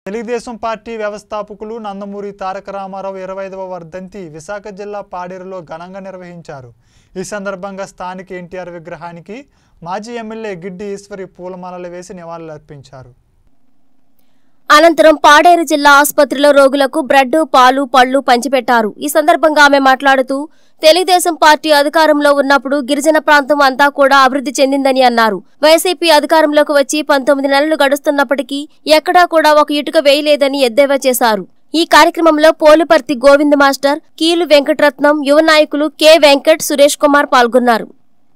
Telugu Desam party వ్యవస్థాపకులు నందమూరి తారక రామారావు ఇరవై ఐదవ వర్ధంతి విశాఖ జిల్లా పాడేరులో ఘనంగా నిర్వహించారు ఈ సందర్భంగా స్థానిక ఎన్టీఆర్ విగ్రహానికి మాజీ ఎమ్మెల్యే గిడ్డి ఈశ్వరి పూలమాలలు వేసి నివాళులర్పించారు అనంతరం పాడేరు జిల్లా ఆసుపత్రిలో రోగులకు బ్రెడ్ పాలు పళ్లు పంచిపెట్టారు ఈ సందర్భంగా ఆమె మాట్లాడుతూ తెలుగుదేశం పార్టీ అధికారంలో ఉన్నప్పుడు గిరిజన ప్రాంతం అంతా కూడా అభివృద్ధి చెందిందని అన్నారు వైసీపీ అధికారంలోకి వచ్చి పంతొమ్మిది నెలలు గడుస్తున్నప్పటికీ ఎక్కడా కూడా ఒక ఇటుక వేయలేదని ఎద్దేవా చేశారు ఈ కార్యక్రమంలో పోలుపర్తి గోవింద్ మాస్టర్ కీలు వెంకటరత్నం యువ నాయకులు కె వెంకట్ సురేష్ కుమార్ పాల్గొన్నారు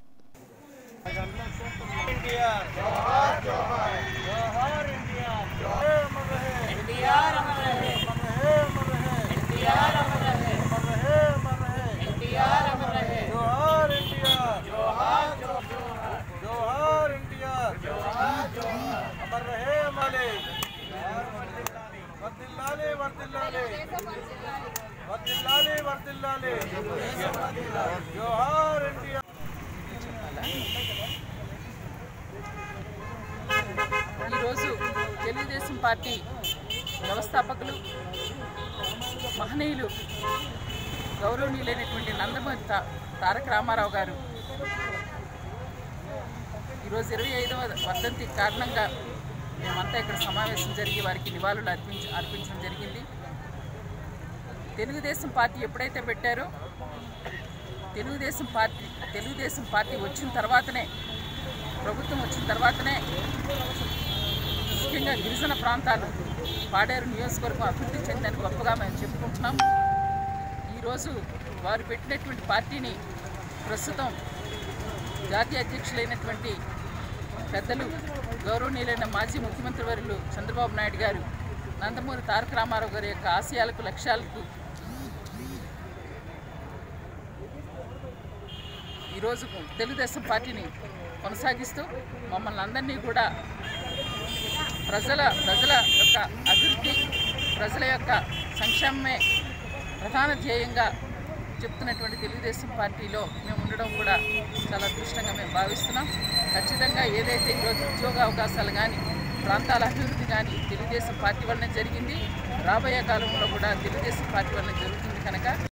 జోహార్ ఎన్టీఆర్ జోహార్ జోహార్ ఎన్టీఆర్ అమర్ రహే మాలే వర్దిల్లాలే వర్దిల్లాలే వర్దిల్లాలే వర్దిల్లాలే జోహార్ ఎన్టీఆర్ ఈరోజు తెలుగుదేశం పార్టీ వ్యవస్థాపకులు మహనీయులు గౌరవనీయులైనటువంటి నందమూరి తా తారక రామారావు గారు ఈరోజు ఇరవై ఐదవ వర్ధంతి కారణంగా మేమంతా ఇక్కడ సమావేశం జరిగి వారికి నివాళులు అర్పించ అర్పించడం జరిగింది తెలుగుదేశం పార్టీ ఎప్పుడైతే పెట్టారో తెలుగుదేశం పార్టీ తెలుగుదేశం పార్టీ వచ్చిన తర్వాతనే ప్రభుత్వం వచ్చిన తర్వాతనే ముఖ్యంగా గిరిజన ప్రాంతాలు పాడేరు నియోజకవర్గం అభివృద్ధి చెందని గొప్పగా మేము చెప్పుకుంటున్నాం ఈరోజు వారు పెట్టినటువంటి పార్టీని ప్రస్తుతం జాతీయ అధ్యక్షులైనటువంటి పెద్దలు గౌరవనీయులైన మాజీ ముఖ్యమంత్రి వర్యులు చంద్రబాబు నాయుడు గారు నందమూరి తారక రామారావు గారి యొక్క ఆశయాలకు లక్ష్యాలకు ఈరోజు తెలుగుదేశం పార్టీని కొనసాగిస్తూ మమ్మల్ని అందరినీ కూడా ప్రజల ప్రజల యొక్క అభివృద్ధి ప్రజల యొక్క సంక్షేమమే ప్రధాన ధ్యేయంగా చెప్తున్నటువంటి తెలుగుదేశం పార్టీలో మేము ఉండడం కూడా చాలా అదృష్టంగా మేము భావిస్తున్నాం ఖచ్చితంగా ఏదైతే ఈరోజు ఉద్యోగ అవకాశాలు కానీ ప్రాంతాల అభివృద్ధి కానీ తెలుగుదేశం పార్టీ వల్లనే జరిగింది రాబోయే కాలంలో కూడా తెలుగుదేశం పార్టీ వల్లనే జరుగుతుంది కనుక